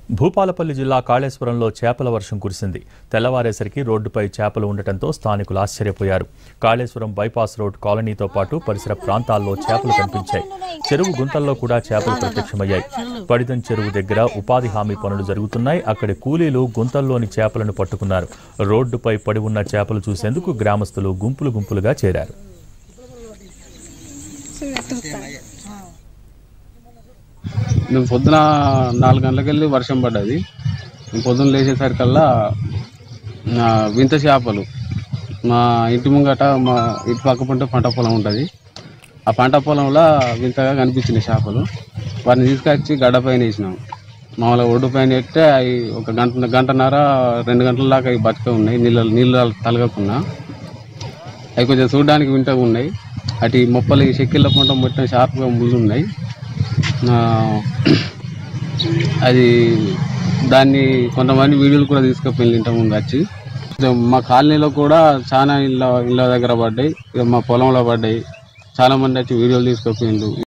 భూపాలపల్లి జిల్లా కాళేశ్వరంలో చేపల వర్షం కురిసింది తెల్లవారేసరికి రోడ్డుపై చేపలు ఉండటంతో స్థానికులు ఆశ్చర్యపోయారు కాళేశ్వరం బైపాస్ రోడ్ కాలనీతో పాటు పరిసర ప్రాంతాల్లో చేపలు కనిపించాయి చెరువు గుంతల్లో కూడా చేపలు ప్రత్యక్షమయ్యాయి పడితం చెరువు దగ్గర ఉపాధి హామీ పనులు జరుగుతున్నాయి అక్కడి కూలీలు గుంతల్లోని చేపలను పట్టుకున్నారు రోడ్డుపై పడి ఉన్న చేపలు చూసేందుకు గ్రామస్తులు గుంపులు గుంపులుగా చేరారు మేము పొద్దున నాలుగు గంటలకు వెళ్ళి వర్షం పడ్డది మేము పొద్దున లేచేసరికల్లా ఆ, వింత చేపలు మా ఇంటి ముంగట మా ఇంటి పక్క పంట పంట పొలం ఉంటుంది ఆ పంట పొలంలో వింతగా కనిపించిన చేపలు వాటిని తీసుకొచ్చి గడ్డ పైన వేసినాం మామూలుగా ఒడ్డు పైన ఎట్టే అవి ఒక గంట గంటన్నర రెండు గంటల దాకా అవి బతికే ఉన్నాయి నీళ్ళ నీళ్ళు తలగకుండా అవి కొంచెం చూడడానికి వింతగా ఉన్నాయి అటు మొప్పలు ఈ చెక్కిళ్ళ పంట మొత్తం షార్ప్గా ముళ్ళు ఉన్నాయి ఆ, అది దాన్ని కొంతమంది వీడియోలు కూడా తీసుకుపోయింది ఇంత ముందు వచ్చి కొంచెం మా కాలనీలో కూడా చాలా ఇళ్ళ ఇళ్ళ దగ్గర పడ్డాయి ఇక మా పొలంలో పడ్డాయి చాలా మంది వచ్చి వీడియోలు తీసుకుపోయిండు